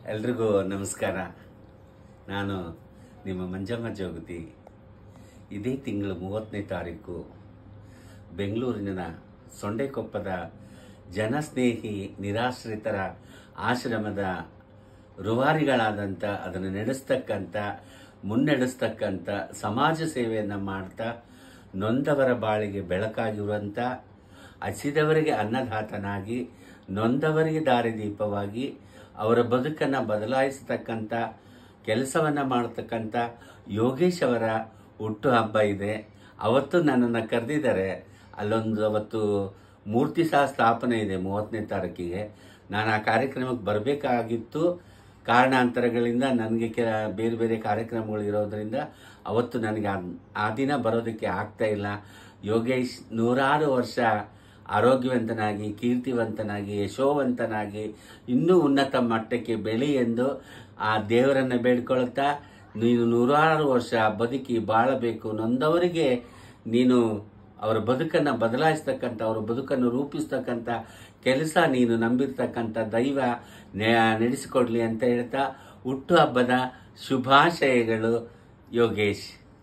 ಎಲ್ರಿಗೂ ನಮಸ್ಕಾರ ನಾನು ನಿಮ್ಮ ಮಂಜಮ್ಮ ಜೋಗತಿ ಇದೇ ತಿಂಗಳು ಮೂವತ್ತನೇ ತಾರೀಕು ಬೆಂಗಳೂರಿನ ಸೊಂಡೆಕೊಪ್ಪದ ಜನಸ್ನೇಹಿ ನಿರಾಶ್ರಿತರ ಆಶ್ರಮದ ರೂವಾರಿಗಳಾದಂಥ ಅದನ್ನು ನಡೆಸ್ತಕ್ಕಂಥ ಮುನ್ನಡೆಸ್ತಕ್ಕಂಥ ಸಮಾಜ ಸೇವೆಯನ್ನು ಮಾಡ್ತಾ ನೊಂದವರ ಬಾಳಿಗೆ ಬೆಳಕಾಗಿರುವಂಥ ಹಸಿದವರಿಗೆ ಅನ್ನದಾತನಾಗಿ ನೊಂದವರಿಗೆ ದಾರಿದೀಪವಾಗಿ ಅವರ ಬದುಕನ್ನು ಬದಲಾಯಿಸತಕ್ಕಂಥ ಕೆಲಸವನ್ನು ಮಾಡತಕ್ಕಂಥ ಯೋಗೇಶ್ ಅವರ ಹುಟ್ಟುಹಬ್ಬ ಇದೆ ಅವತ್ತು ನನ್ನನ್ನು ಕರೆದಿದ್ದಾರೆ ಅಲ್ಲೊಂದು ಅವತ್ತು ಮೂರ್ತಿ ಸಹ ಸ್ಥಾಪನೆ ಇದೆ ಮೂವತ್ತನೇ ತಾರೀಕಿಗೆ ನಾನು ಆ ಕಾರ್ಯಕ್ರಮಕ್ಕೆ ಬರಬೇಕಾಗಿತ್ತು ಕಾರಣಾಂತರಗಳಿಂದ ನನಗೆ ಕೆ ಬೇರೆ ಬೇರೆ ಕಾರ್ಯಕ್ರಮಗಳು ಇರೋದ್ರಿಂದ ಅವತ್ತು ನನಗೆ ಆ- ಆ ದಿನ ಬರೋದಕ್ಕೆ ಆಗ್ತಾ ಇಲ್ಲ ಯೋಗೇಶ್ ನೂರಾರು ವರ್ಷ ಆರೋಗ್ಯವಂತನಾಗಿ ಕೀರ್ತಿವಂತನಾಗಿ ಯಶೋವಂತನಾಗಿ ಇನ್ನೂ ಉನ್ನತ ಮಟ್ಟಕ್ಕೆ ಬೆಳಿ ಎಂದು ಆ ದೇವರನ್ನ ಬೇಡ್ಕೊಳ್ತಾ ನೀನು ನೂರಾರು ವರ್ಷ ಬದುಕಿ ಬಾಳಬೇಕು ನೊಂದವರಿಗೆ ನೀನು ಅವರ ಬದುಕನ್ನು ಬದಲಾಯಿಸ್ತಕ್ಕಂಥ ಅವರ ಬದುಕನ್ನು ರೂಪಿಸ್ತಕ್ಕಂಥ ಕೆಲಸ ನೀನು ನಂಬಿರ್ತಕ್ಕಂಥ ದೈವ ನೆ- ನಡೆಸಿಕೊಡ್ಲಿ ಅಂತ ಹೇಳ್ತಾ ಹುಟ್ಟುಹಬ್ಬದ ಶುಭಾಶಯಗಳು ಯೋಗೇಶ್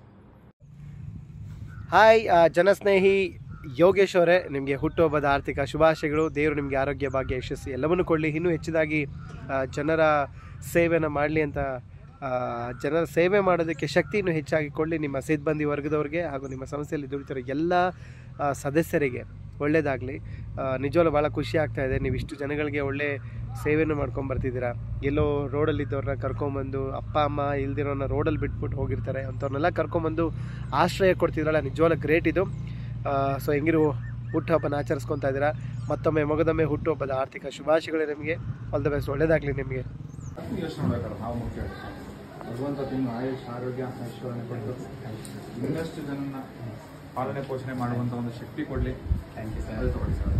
ಹಾಯ್ ಆ, ಜನಸ್ನೇಹಿ ಯೋಗೇಶ್ ಅವರೇ ನಿಮಗೆ ಹುಟ್ಟುಹಬ್ಬದ ಆರ್ಥಿಕ ಶುಭಾಶಯಗಳು ದೇವರು ನಿಮಗೆ ಆರೋಗ್ಯ ಭಾಗ್ಯ ಯಶಸ್ಸು ಎಲ್ಲವನ್ನೂ ಕೊಡಲಿ ಇನ್ನೂ ಹೆಚ್ಚಿದಾಗಿ ಆ, ಜನರ ಸೇವೆಯನ್ನು ಮಾಡಲಿ ಅಂತ ಆ, ಜನರ ಸೇವೆ ಮಾಡೋದಕ್ಕೆ ಶಕ್ತಿ ಇನ್ನೂ ಹೆಚ್ಚಾಗಿ ಕೊಡಲಿ ನಿಮ್ಮ ಸಿಬ್ಬಂದಿ ವರ್ಗದವ್ರಿಗೆ ಹಾಗೂ ನಿಮ್ಮ ಸಂಸ್ಥೆಯಲ್ಲಿ ದುಡಿತಿರೋ ಎಲ್ಲ ಆ, ಸದಸ್ಯರಿಗೆ ಒಳ್ಳೆಯದಾಗಲಿ ನಿಜವಾಗ್ಲೂ ಭಾಳ ಖುಷಿ ಆಗ್ತಾ ಇದೆ ನೀವು ಇಷ್ಟು ಜನಗಳಿಗೆ ಒಳ್ಳೆ ಸೇವೆಯನ್ನು ಮಾಡ್ಕೊಂಡು ಬರ್ತಿದ್ದೀರಾ ಎಲ್ಲೋ ರೋಡಲ್ಲಿದ್ದವ್ರನ್ನ ಕರ್ಕೊಂಬಂದು ಅಪ್ಪ ಅಮ್ಮ ಇಲ್ದಿರೋನ ರೋಡಲ್ಲಿ ಬಿಟ್ಬಿಟ್ಟು ಹೋಗಿರ್ತಾರೆ ಅಂಥವ್ರನ್ನೆಲ್ಲ ಕರ್ಕೊಂಬಂದು ಆಶ್ರಯ ಕೊಡ್ತಿದ್ರಲ್ಲ ನಿಜವಾಗ್ಲೂ ಗ್ರೇಟ್ ಇದು ಸೊ ಹೆಂಗಿರು ಹುಟ್ಟುಹಬ್ಬನ ಆಚರಿಸ್ಕೊತಾ ಇದ್ದೀರಾ ಮತ್ತೊಮ್ಮೆ ಮಗದೊಮ್ಮೆ ಹುಟ್ಟುಹಬ್ಬದ ಆರ್ಥಿಕ ಶುಭಾಶಯಗಳು ನಿಮಗೆ ಆಲ್ ದ ಬೆಸ್ಟ್ ಒಳ್ಳೇದಾಗಲಿ ನಿಮಗೆ ಯೋಚನೆ ಮಾಡ್ಬೇಕಲ್ಲ ನಾವು ಮುಖ್ಯ ಭಗವಂತ ತಿಂಗಳು ಆಯುಷ್ ಆರೋಗ್ಯ ಐಶ್ವರ್ಯ ಕೊಟ್ಟು ಇನ್ನಷ್ಟು ಜನನ ಪಾಲನೆ ಪೋಷಣೆ ಮಾಡುವಂತ ಒಂದು ಶಕ್ತಿ ಕೊಡ್ಲಿ ಅದು ತಗೊಳ್ಳಿ ಸರ್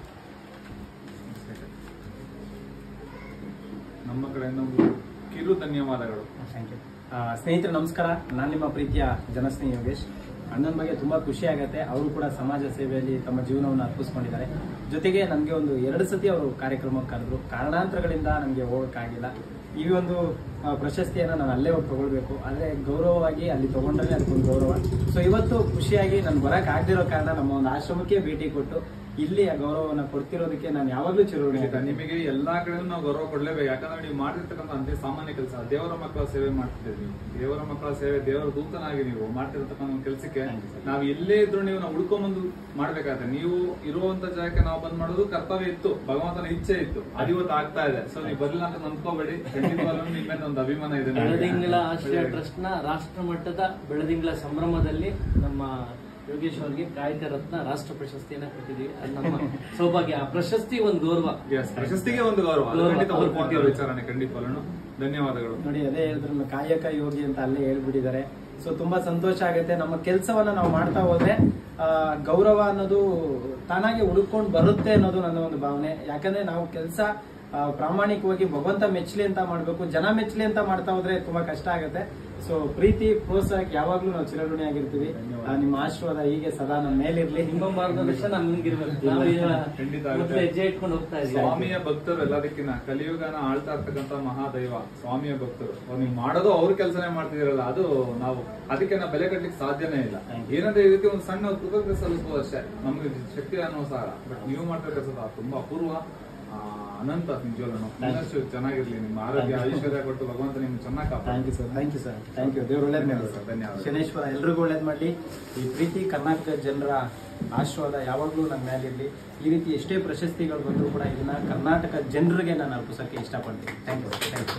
ನಮ್ಮ ಕಡೆಯಿಂದ ಒಂದು ಕಿರು ಧನ್ಯವಾದಗಳು ಥ್ಯಾಂಕ್ ಯು ಸ್ನೇಹಿತರೆ ನಮಸ್ಕಾರ ನಾನು ನಿಮ್ಮ ಪ್ರೀತಿಯ ಜನಸ್ನೇಹಿ ಯೋಗೇಶ್ ಅಣ್ಣನ ಬಗ್ಗೆ ತುಂಬಾ ಖುಷಿ ಆಗತ್ತೆ ಅವರು ಕೂಡ ಸಮಾಜ ಸೇವೆಯಲ್ಲಿ ತಮ್ಮ ಜೀವನವನ್ನು ಅರ್ಪಿಸ್ಕೊಂಡಿದ್ದಾರೆ ಜೊತೆಗೆ ನನಗೆ ಒಂದು ಎರಡು ಸತಿ ಅವರು ಕಾರ್ಯಕ್ರಮಕ್ಕೆ ಕರೆದ್ರು ಕಾರಣಾಂತರಗಳಿಂದ ನನಗೆ ಹೋಗೋಕ್ಕಾಗಿಲ್ಲ ಈ ಒಂದು ಆ, ಪ್ರಶಸ್ತಿಯನ್ನು ನಾನು ಅಲ್ಲೇ ಹೋಗಿ ತಗೊಳ್ಬೇಕು ಆದರೆ ಗೌರವವಾಗಿ ಅಲ್ಲಿ ತಗೊಂಡ್ರೆ ಅದಕ್ಕೊಂದು ಗೌರವ ಸೊ ಇವತ್ತು ಖುಷಿಯಾಗಿ ನಾನು ಬರಕ್ ಆಗದಿರೋ ಕಾರಣ ನಮ್ಮ ಒಂದು ಆಶ್ರಮಕ್ಕೆ ಭೇಟಿ ಕೊಟ್ಟು ಇಲ್ಲಿ ಆ ಗೌರವವನ್ನು ಕೊಡ್ತಿರೋದಕ್ಕೆ ನಾನು ಯಾವಾಗಲೂ ಚಿರೋಣಿ ಖಂಡಿತ. ನಿಮಗೆ ಎಲ್ಲಾ ಕಡೆನೂ ನಾವು ಗೌರವ ಕೊಡ್ಲೇಬೇಕು ಯಾಕಂದ್ರೆ ನೀವು ಮಾಡಿರ್ತಕ್ಕಂಥ ಅಂತೆ ಸಾಮಾನ್ಯ ಕೆಲಸ ದೇವರ ಮಕ್ಕಳ ಸೇವೆ ಮಾಡ್ತಿದ್ದೀರಿ ನೀವು ದೇವರ ಮಕ್ಕಳ ಸೇವೆ ದೇವರ ದೂತನಾಗಿ ನೀವು ಮಾಡ್ತಿರ್ತಕ್ಕಂಥ ಒಂದು ಕೆಲಸಕ್ಕೆ ನಾವು ಎಲ್ಲೇ ಇದ್ರು ನೀವು ನಾವು ಉಳ್ಕೊಂಬಂದು ಮಾಡ್ಬೇಕಾಗತ್ತೆ ನೀವು ಇರುವಂತ ಜಾಗಕ್ಕೆ ನಾವು ಬಂದ್ ಮಾಡೋದು ಕರ್ತವ್ಯ ಇತ್ತು ಭಗವಂತನ ಇಚ್ಛೆ ಇತ್ತು ಅದು ಇವತ್ತು ಆಗ್ತಾ ಇದೆ ಸೊ ನೀವು ಬರ್ಲಿಲ್ಲ ಅಂತ ನಂಬ್ಕೋಬೇಡಿ ಖಂಡಿತವಾಗ್ಲೂ ನಿಮ್ಮ ಮೇಲೆ ಒಂದು ಅಭಿಮಾನ ಇದೆ ನನಗೆ. ಬೆಳದಿಂಗಳ ಆಶ್ರಯ ಟ್ರಸ್ಟ್ ನ ರಾಷ್ಟ್ರ ಮಟ್ಟದ ಬೆಳದಿಂಗಳ ಸಂಭ್ರಮದಲ್ಲಿ ನಮ್ಮ ಯೋಗೇಶ್ ಅವರಿಗೆ ಕಾಯಕ ರತ್ನ ರಾಷ್ಟ್ರ ಪ್ರಶಸ್ತಿಯನ್ನ ಕೊಟ್ಟಿದ್ದೀವಿ ಅದು ನಮ್ಮ ಸೌಭಾಗ್ಯ ಆ ಪ್ರಶಸ್ತಿ ಒಂದು ಗೌರವ Yes, ಪ್ರಶಸ್ತಿಗೆ ಒಂದು ಗೌರವ ಅದು ಗೌರವ. ಖಂಡಿತ ಅವ್ರು ಒಪ್ಪುವಂತ ಕೊಟ್ಟಿರೋದು. ವಿಚಾರಣೆ ಖಂಡಿತವಾಗ್ಲೂ ಧನ್ಯವಾದಗಳು ನೋಡಿ ಅದೇ ಹೇಳಿದ್ರು ಕಾಯಕ ಯೋಗಿ ಅಂತ ಅಲ್ಲೇ ಹೇಳ್ಬಿಟ್ಟಿದ್ದಾರೆ ಸೊ ತುಂಬಾ ಸಂತೋಷ ಆಗುತ್ತೆ ನಮ್ಮ ಕೆಲಸವನ್ನ ನಾವು ಮಾಡ್ತಾ ಹೋದ್ರೆ ಆ, ಗೌರವ ಅನ್ನೋದು ತಾನಾಗೆ ಉಳ್ಕೊಂಡು ಬರುತ್ತೆ ಅನ್ನೋದು ನನ್ನ ಒಂದು ಭಾವನೆ ಯಾಕಂದ್ರೆ ನಾವು ಕೆಲಸ ಪ್ರಾಮಾಣಿಕವಾಗಿ ಭಗವಂತ ಮೆಚ್ಚಲಿ ಅಂತ ಮಾಡ್ಬೇಕು ಜನ ಮೆಚ್ಚಲಿ ಅಂತ ಮಾಡ್ತಾ ಹೋದ್ರೆ ತುಂಬಾ ಕಷ್ಟ ಆಗುತ್ತೆ ಸೊ ಪ್ರೀತಿ ಪ್ರೋತ್ಸಾಹಕ್ಕೆ ಯಾವಾಗ್ಲೂ ನಾವು ಚಿರಋಣಿ ಆಗಿರ್ತೀವಿ ಆ, ನಿಮ್ಮ ಆಶೀರ್ವಾದ ಹೀಗೆ ಸದಾ ನಮ್ಮ ಮೇಲಿರ್ಲಿ ನಿಮ್ಮ ಮಾರ್ಗದರ್ಶನ ನಮ್ಗಿರ್ಬೇಕು ನಾವು ಈಗ ಖಂಡಿತ ಆಗುತ್ತೆ. ಮೊದ್ಲು ಹೆಜ್ಜೆ ಇಟ್ಕೊಂಡು ಹೋಗ್ತಾ ಇದ್ದೀವಿ ಸ್ವಾಮಿಯ ಭಕ್ತರು ಎಲ್ಲದಕ್ಕಿಂತ ಕಲಿಯುಗನ ಆಳ್ತಾ ಇರ್ತಕ್ಕಂಥ ಮಹಾದೈವ ಸ್ವಾಮಿಯ ಭಕ್ತರು ಅವ್ರು ನೀವು ಮಾಡೋದು ಅವ್ರ ಕೆಲಸನೇ ಮಾಡ್ತಿದಿರಲ್ಲ ಅದು ನಾವು ಅದಕ್ಕೆ ನಾವು ಬೆಲೆ ಕಟ್ಟಲಿಕ್ಕೆ ಸಾಧ್ಯನೇ ಇಲ್ಲ ಏನಂದ್ರೆ ಇದಕ್ಕೆ ಒಂದು ಸಣ್ಣ ಕೃತಜ್ಞತೆ ಸಲ್ಲಿಸಬಹುದು ಅಷ್ಟೇ ನಮ್ಗೆ ಶಕ್ತಿ ಅನುಸಾರ ಬಟ್ ನೀವು ಮಾಡ್ತಾ ಕೆಲಸ ತುಂಬಾ ಅಪೂರ್ವ ಆ, ಅನಂತ ನಿಜವಾಗ್ಲೂ ಇನ್ನಷ್ಟು ಚೆನ್ನಾಗಿರ್ಲಿ ನಿಮ್ಮ ಆರೋಗ್ಯ ಐಶ್ವರ್ಯ ಕೊಟ್ಟು ಭಗವಂತ ನಿಮ್ಗೆ ಚೆನ್ನಾಗಿ ಕಾಪಾಡ thank you sir thank you sir thank you ದೇವ್ರು ಒಳ್ಳೇದ್ ಮಾಡಿ ಸರ್ ಧನ್ಯವಾದ ಶನೇಶ್ವರ ಎಲ್ರಿಗೂ ಒಳ್ಳೇದ್ ಮಾಡ್ಲಿ ಈ ಪ್ರೀತಿ ಕರ್ನಾಟಕ ಜನರ ಆಶೀರ್ವಾದ ಯಾವಾಗಲೂ ನನ್ನ ಮೇಲಿರಲಿ ಈ ರೀತಿ ಎಷ್ಟೇ ಪ್ರಶಸ್ತಿಗಳು ಬಂದರೂ ಕೂಡ ಇದನ್ನ ಕರ್ನಾಟಕ ಜನರಿಗೆ ನಾನು ಅರ್ಪಿಸೋಕ್ಕೆ ಇಷ್ಟಪಡ್ತೀನಿ thank you thank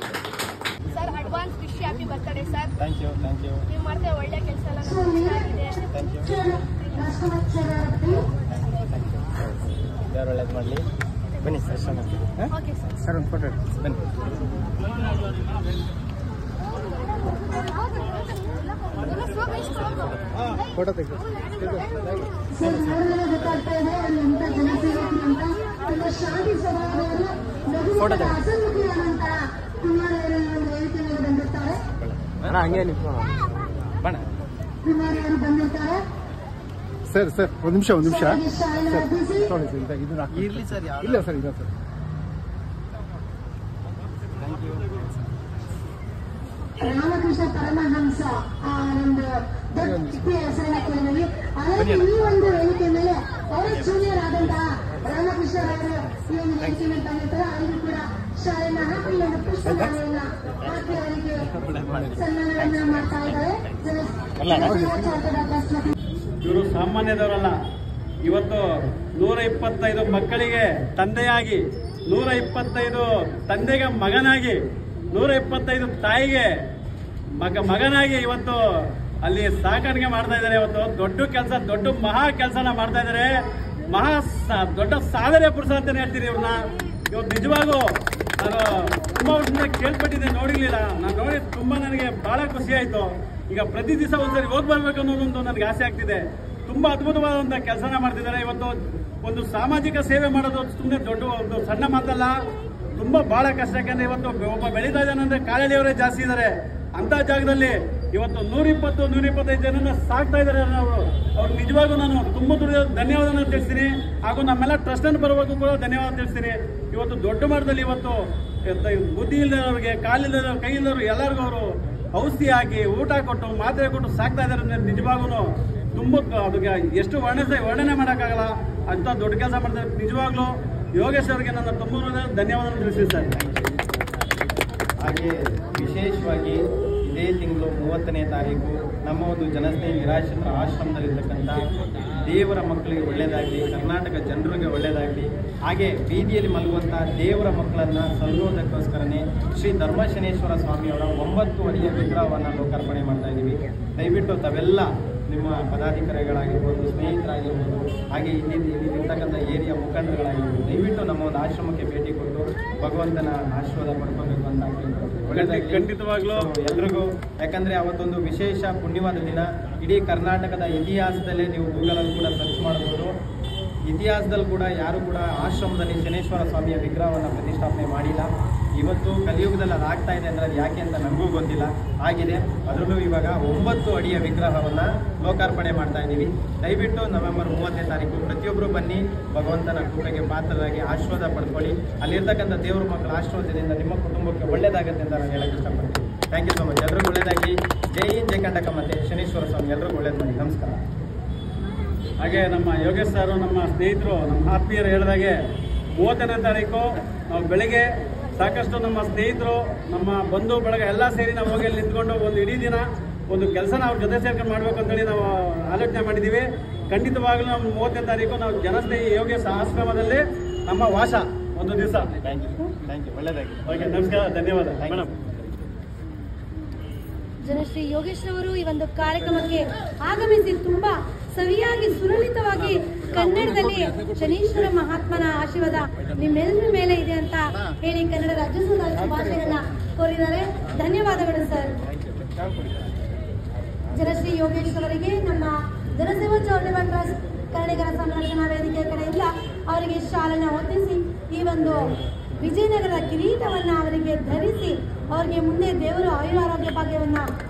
you sir advance wish happy birthday sir thank you thank you ನೀವು ಮಾಡ್ತಾ ಒಳ್ಳೆ ಕೆಲಸ ಎಲ್ಲ ನಮ್ಗೆ ಇಷ್ಟ ಆಗಿದೆ ಥ್ಯಾಂಕ್ ಯು ದೇವ್ರು ಒಳ್ಳೇದು ಮಾಡಲಿ ಬನ್ನಿ ಸರ್ ಓಕೆ ಸರ್ ಸರ್ ಒಂದು ಫೋಟೋ ಬನ್ನಿ ಫೋಟೋ ತೆಗೆದು ಫೋಟೋ ಅಣ್ಣ ಹಂಗೆ ನಿಂತ್ಕೊಳ್ಳೋಣ ಬಣ್ಣ ಸರ್ ಸರ್ ಒಂದು ನಿಮಿಷ ಒಂದು ನಿಮಿಷ ಸರ್ ಇದನ್ನ ಇರ್ಲಿ ಸರ್ ಇಲ್ಲ ಸರ್ ಇಲ್ಲ sir thank you Ramakrishna Paramahamsa ಆ ಒಂದು ದೊಡ್ಡ ವ್ಯಕ್ತಿಯ ಹೆಸರನ್ನ ಕೇಳಿದ್ವಿ ಅದಕ್ಕೆ ಈ ಒಂದು ವೇದಿಕೆ ಮೇಲೆ ಅವರೇ ಜೂನಿಯರ್ ಆದಂತಹ ರಾಮಕೃಷ್ಣ ಅವರು ಈ ಒಂದು ವೇದಿಕೆಯನ್ನು ತಂದಿರ್ತಾರೆ ಅವರಿಗೂ ಕೂಡ ಶಾಲೆನ ಹಾಕಿ ಈ ಒಂದು ಪುಷ್ಪ ಮಾಲೆಯನ್ನ ಹಾಕಿ ಅವರಿಗೆ ಸನ್ಮಾನವನ್ನ ಮಾಡ್ತಾ ಇದ್ದಾರೆ ಜನಸೇವಾ ಟ್ರಸ್ಟ್ನ ಇವರು ಸಾಮಾನ್ಯದವರಲ್ಲ ಇವತ್ತು ನೂರ ಇಪ್ಪತ್ತೈದು ಮಕ್ಕಳಿಗೆ ತಂದೆಯಾಗಿ ನೂರ ಇಪ್ಪತ್ತೈದು ತಂದೆಗೆ ಮಗನಾಗಿ ನೂರ ಇಪ್ಪತ್ತೈದು ತಾಯಿಗೆ ಮಗ ಮಗನಾಗಿ ಇವತ್ತು ಅಲ್ಲಿ ಸಾಕಾಣಿಕೆ ಮಾಡ್ತಾ ಇದ್ದಾರೆ ಇವತ್ತು ದೊಡ್ಡ ಕೆಲಸ ದೊಡ್ಡ ಮಹಾ ಕೆಲಸನ ಮಾಡ್ತಾ ಇದ್ದಾರೆ ಮಹಾ ಸಾ- ದೊಡ್ಡ ಸಾಧನೆ ಪುರುಷ ಅಂತಾನೆ ಹೇಳ್ತೀನಿ ಇವ್ರನ್ನ ಇವತ್ತು ನಿಜವಾಗೂ ನಾನು ತುಂಬಾ ವರ್ಷದಿಂದ ಕೇಳ್ಪಟ್ಟಿದ್ದೆ ನೋಡಿರ್ಲಿಲ್ಲ ನಾನು ನೋಡಿ ತುಂಬಾ ನನಗೆ ಬಹಳ ಖುಷಿ ಆಯ್ತು ಈಗ ಪ್ರತಿ ದಿವಸ ಒಂದ್ಸರಿ ಹೋಗಿ ಬರ್ಬೇಕು ಅನ್ನೋದೊಂದು ನನಗೆ ಆಸೆ ಆಗ್ತಿದೆ ತುಂಬಾ ಅದ್ಭುತವಾದಂತ ಕೆಲಸನ ಮಾಡ್ತಿದ್ದಾರೆ ಇವತ್ತು ಒಂದು ಸಾಮಾಜಿಕ ಸೇವೆ ಮಾಡೋದು ಸುಮ್ಮನೆ ದೊಡ್ಡ ಒಂದು ಸಣ್ಣ ಮಾತಲ್ಲ ತುಂಬಾ ಬಹಳ ಕಷ್ಟ ಯಾಕಂದ್ರೆ ಇವತ್ತು ಒಬ್ಬ ಬೆಳೀತಾ ಇದ್ದಾನಂದ್ರೆ ಕಾಲಡಿಯವರೇ ಜಾಸ್ತಿ ಇದ್ದಾರೆ ಅಂತ ಜಾಗದಲ್ಲಿ ಇವತ್ತು ನೂರಿಪ್ಪತ್ತು ನೂರಿಪ್ಪತ್ತೈದು ಜನನ ಸಾಕ್ತಾ ಇದ್ದಾರೆ ನಾವು ಅವ್ರು ನಿಜವಾಗೂ ನಾನು ತುಂಬ ದುಡಿದ ಧನ್ಯವಾದನ ತಿಳಿಸ್ತೀನಿ ಹಾಗೂ ನಮ್ಮೆಲ್ಲ ಟ್ರಸ್ಟ್ ಅನ್ನು ಬರುವಾಗ ಕೂಡ ಧನ್ಯವಾದ ತಿಳಿಸ್ತೀನಿ ಇವತ್ತು ದೊಡ್ಡ ಮಟ್ಟದಲ್ಲಿ ಇವತ್ತು ಎಂತ ಬುದ್ಧಿ ಇಲ್ಲದವ್ರಿಗೆ ಕಾಲಿಲ್ಲದವ್ರು ಕೈ ಇಲ್ಲದವ್ರು ಎಲ್ಲರಿಗೂ ಅವರು ಔಷಧಿ ಹಾಕಿ ಊಟ ಕೊಟ್ಟು ಮಾತ್ರೆ ಕೊಟ್ಟು ಸಾಕ್ತಾ ಇದ್ದಾರೆ ಅಂದ್ರೆ ನಿಜವಾಗೂ ತುಂಬ ಅದಕ್ಕೆ ಎಷ್ಟು ವರ್ಣಿಸ ವರ್ಣನೆ ಮಾಡೋಕ್ಕಾಗಲ್ಲ ಅಂತ ದೊಡ್ಡ ಕೆಲಸ ಮಾಡ್ತಾರೆ ನಿಜವಾಗ್ಲೂ ಯೋಗೇಶ್ ಅವರಿಗೆ ನನ್ನ ತುಂಬ ಧನ್ಯವಾದ ತಿಳಿಸ್ತೀನಿ ಸರ್ ಹಾಗೆ ವಿಶೇಷವಾಗಿ ಇದೇ ತಿಂಗಳು ಮೂವತ್ತನೇ ತಾರೀಕು ನಮ್ಮ ಒಂದು ಜನಸ್ನೇಹಿ ನಿರಾಶ್ರಿತರ ಆಶ್ರಮದಲ್ಲಿರ್ತಕ್ಕಂಥ ದೇವರ ಮಕ್ಕಳಿಗೆ ಒಳ್ಳೆಯದಾಗಲಿ ಕರ್ನಾಟಕ ಜನರಿಗೆ ಒಳ್ಳೆಯದಾಗಲಿ ಹಾಗೆ ಬೀದಿಯಲ್ಲಿ ಮಲಗುವಂಥ ದೇವರ ಮಕ್ಕಳನ್ನು ಸಲ್ಲೋದಕ್ಕೋಸ್ಕರನೇ ಶ್ರೀ ಧರ್ಮಶನೇಶ್ವರ ಸ್ವಾಮಿಯವರ ಒಂಬತ್ತು ಅಡಿಯ ವಿಗ್ರಹವನ್ನು ಲೋಕಾರ್ಪಣೆ ಮಾಡ್ತಾ ಇದ್ದೀವಿ ದಯವಿಟ್ಟು ತಾವೆಲ್ಲ ನಿಮ್ಮ ಪದಾಧಿಕಾರಿಗಳಾಗಿರ್ಬೋದು ಸ್ನೇಹಿತರಾಗಿರ್ಬೋದು ಹಾಗೆ ಇಲ್ಲಿ ಇಲ್ಲಿರ್ತಕ್ಕಂಥ ಏರಿಯಾ ಮುಖಂಡರುಗಳಾಗಿರ್ಬೋದು ದಯವಿಟ್ಟು ನಮ್ಮ ಒಂದು ಆಶ್ರಮಕ್ಕೆ ಭೇಟಿ ಕೊಟ್ಟು ಭಗವಂತನ ಆಶೀರ್ವಾದ ಪಡ್ಕೋಬೇಕು ಅಂತ ಕೇಳ್ಕೊಳ್ತೀನಿ. ಒಳ್ಳೆದಾಗ್ಲಿ. ಖಂಡಿತವಾಗ್ಲೂ. So, ಎಲ್ರಿಗೂ ಯಾಕಂದ್ರೆ ಅವತ್ತೊಂದು ವಿಶೇಷ ಪುಣ್ಯವಾದ ದಿನ ಇಡೀ ಕರ್ನಾಟಕದ ಇತಿಹಾಸದಲ್ಲೇ ನೀವು ಗೂಗಲಲ್ಲಿ ಕೂಡ ಸರ್ಚ್ ಮಾಡಬಹುದು ಇತಿಹಾಸದಲ್ಲಿ ಕೂಡ ಯಾರು ಕೂಡ ಆಶ್ರಮದಲ್ಲಿ ಶನೇಶ್ವರ ಸ್ವಾಮಿಯ ವಿಗ್ರಹವನ್ನು ಪ್ರತಿಷ್ಠಾಪನೆ ಮಾಡಿಲ್ಲ ಇವತ್ತು ಕಲಿಯುಗದಲ್ಲಿ ಅದು ಆಗ್ತಾ ಇದೆ ಅಂದ್ರೆ ಅದು ಯಾಕೆ ಅಂತ ನನಗೂ ಗೊತ್ತಿಲ್ಲ ಆಗಿದೆ ಅದರಲ್ಲೂ ಇವಾಗ ಒಂಬತ್ತು ಅಡಿಯ ವಿಗ್ರಹವನ್ನು ಲೋಕಾರ್ಪಣೆ ಮಾಡ್ತಾ ಇದ್ದೀವಿ ದಯವಿಟ್ಟು ನವೆಂಬರ್ ಮೂವತ್ತನೇ ತಾರೀಕು ಪ್ರತಿಯೊಬ್ಬರು ಬನ್ನಿ ಭಗವಂತನ ಕೃಪೆಗೆ ಪಾತ್ರರಾಗಿ ಆಶೀರ್ವಾದ ಪಡ್ಕೊಳ್ಳಿ ಅಲ್ಲಿರ್ತಕ್ಕಂಥ ದೇವ್ರ ಮಕ್ಕಳ ಆಶೀರ್ವಾದದಿಂದ ನಿಮ್ಮ ಕುಟುಂಬಕ್ಕೆ ಒಳ್ಳೇದಾಗುತ್ತೆ ಅಂತ ನಾನು ಹೇಳಕ್ಕೆ ಇಷ್ಟಪಡ್ತೀನಿ ಥ್ಯಾಂಕ್ ಯು ಸೊ ಮಚ್ ಎಲ್ರಿಗೂ ಒಳ್ಳೇದಾಗಿ ಜೈ ಹಿಂದ್ ಜೈ ಕಂಟಕ ಮತ್ತೆ ಶನೇಶ್ವರ ಸ್ವಾಮಿ ಎಲ್ರಿಗೂ ಒಳ್ಳೇದು ಮಾಡಿ ನಮಸ್ಕಾರ ಹಾಗೆ ನಮ್ಮ ಯೋಗೇಶ್ ಸರ್ ನಮ್ಮ ಸ್ನೇಹಿತರು ನಮ್ಮ ಆತ್ಮೀಯರು ಹೇಳಿದಾಗೆ ಮೂವತ್ತನೇ ತಾರೀಕು ನಾವು ಬೆಳಗ್ಗೆ ಸಾಕಷ್ಟು ನಮ್ಮ ಸ್ನೇಹಿತರು ನಮ್ಮ ಬಂಧು ಬಳಗ ಎಲ್ಲ ಸೇರಿ ನಾವು ಹೋಗಿ ಅಲ್ಲಿ ನಿಂತ್ಕೊಂಡು ಒಂದು ಇಡೀ ದಿನ ಒಂದು ಕೆಲಸನ ಅವ್ರ ಜೊತೆ ಸೇರ್ಕೊಂಡು ಮಾಡ್ಬೇಕು ಅಂತೇಳಿ ನಾವು ಆಲೋಚನೆ ಮಾಡಿದ್ದೀವಿ ಖಂಡಿತವಾಗ್ಲೂ ನಾವು ಮೂವತ್ತನೇ ತಾರೀಕು ನಾವು ಜನಸ್ನೇಹಿ ಯೋಗೇಶ್ ಆಶ್ರಮದಲ್ಲಿ ನಮ್ಮ ವಾಸ ಒಂದು ದಿವಸ ಥ್ಯಾಂಕ್ ಯು ಥ್ಯಾಂಕ್ ಯು ಒಳ್ಳೇದಾಗಿ ಓಕೆ ನಮಸ್ಕಾರ ಧನ್ಯವಾದ ಮೇಡಮ್ ಜನಶ್ರೀ ಯೋಗೇಶ್ ಅವರು ಈ ಒಂದು ಕಾರ್ಯಕ್ರಮಕ್ಕೆ ಆಗಮಿಸಿ ತುಂಬಾ ಸವಿಯಾಗಿ ಸುಲಲಿತವಾಗಿ ಕನ್ನಡದಲ್ಲಿ ಶನೀಶ್ವರ ಮಹಾತ್ಮನ ಆಶೀರ್ವಾದ ನಿಮ್ಮೆಲ್ಲರ ಮೇಲೆ ಇದೆ ಅಂತ ಹೇಳಿ ಕನ್ನಡ ರಾಜ್ಯೋತ್ಸವದ ಶುಭಾಶಯಗಳನ್ನ ಕೋರಿದ್ದಾರೆ ಧನ್ಯವಾದಗಳು ಸರ್ ಜನಶ್ರೀ ಯೋಗೇಶ್ ಅವರಿಗೆ ನಮ್ಮ ಜನಸೇವಾ ಚಾರಿಟಬಲ್ ಟ್ರಸ್ಟ್ ಕನ್ನಡಿಗರ ಸಂರಕ್ಷಣಾ ವೇದಿಕೆ ಕಡೆಯಿಂದ ಅವರಿಗೆ ಶಾಲನ್ನ ಹೊತ್ತಿಸಿ ಈ ಒಂದು ವಿಜಯನಗರದ ಕಿರೀಟವನ್ನ ಅವರಿಗೆ ಧರಿಸಿ ಅವರಿಗೆ ಮುಂದೆ ದೇವರು ಆಯುರಾರೋಗ್ಯ ಭಾಗ್ಯವನ್ನ